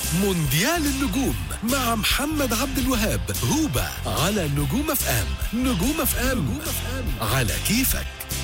مونديال النجوم مع محمد عبد الوهاب هوبا على نجوم اف ام نجوم اف ام على كيفك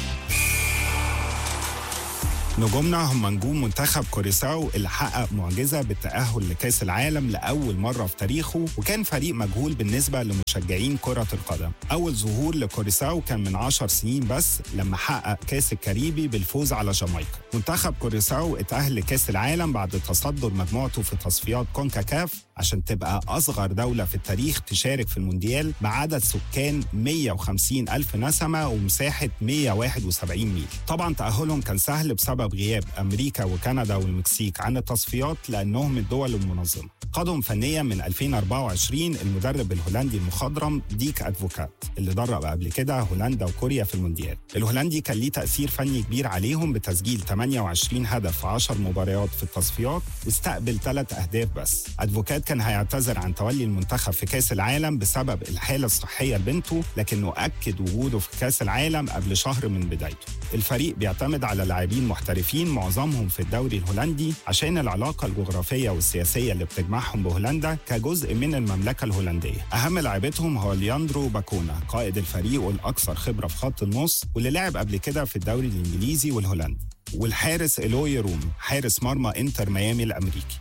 نجومنا هم نجوم منتخب كوريساو اللي حقق معجزة بالتأهل لكأس العالم لأول مرة في تاريخه وكان فريق مجهول بالنسبة لمشجعين كرة القدم أول ظهور لكوريساو كان من 10 سنين بس لما حقق كأس الكاريبي بالفوز على جامايكا منتخب كوريساو اتأهل لكأس العالم بعد تصدر مجموعته في تصفيات كونكاكاف عشان تبقى أصغر دولة في التاريخ تشارك في المونديال بعدد سكان 150 ألف نسمة ومساحة 171 ميل طبعا تأهلهم كان سهل بسبب غياب أمريكا وكندا والمكسيك عن التصفيات لأنهم الدول المنظمة قادهم فنيا من 2024 المدرب الهولندي المخضرم ديك أدفوكات اللي درب قبل كده هولندا وكوريا في المونديال الهولندي كان ليه تأثير فني كبير عليهم بتسجيل 28 هدف في 10 مباريات في التصفيات واستقبل ثلاث أهداف بس أدفوكات كان هيعتذر عن تولي المنتخب في كأس العالم بسبب الحالة الصحية لبنته لكنه أكد وجوده في كأس العالم قبل شهر من بدايته الفريق بيعتمد على لاعبين محترفين معظمهم في الدوري الهولندي عشان العلاقة الجغرافية والسياسية اللي بتجمعهم بهولندا كجزء من المملكة الهولندية أهم لاعبتهم هو لياندرو باكونا قائد الفريق والأكثر خبرة في خط النص واللي لعب قبل كده في الدوري الإنجليزي والهولندي والحارس إلوي روم حارس مرمى إنتر ميامي الأمريكي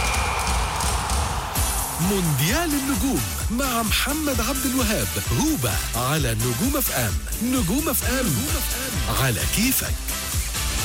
مونديال النجوم مع محمد عبد الوهاب هوبا على نجوم اف ام نجوم اف ام على كيفك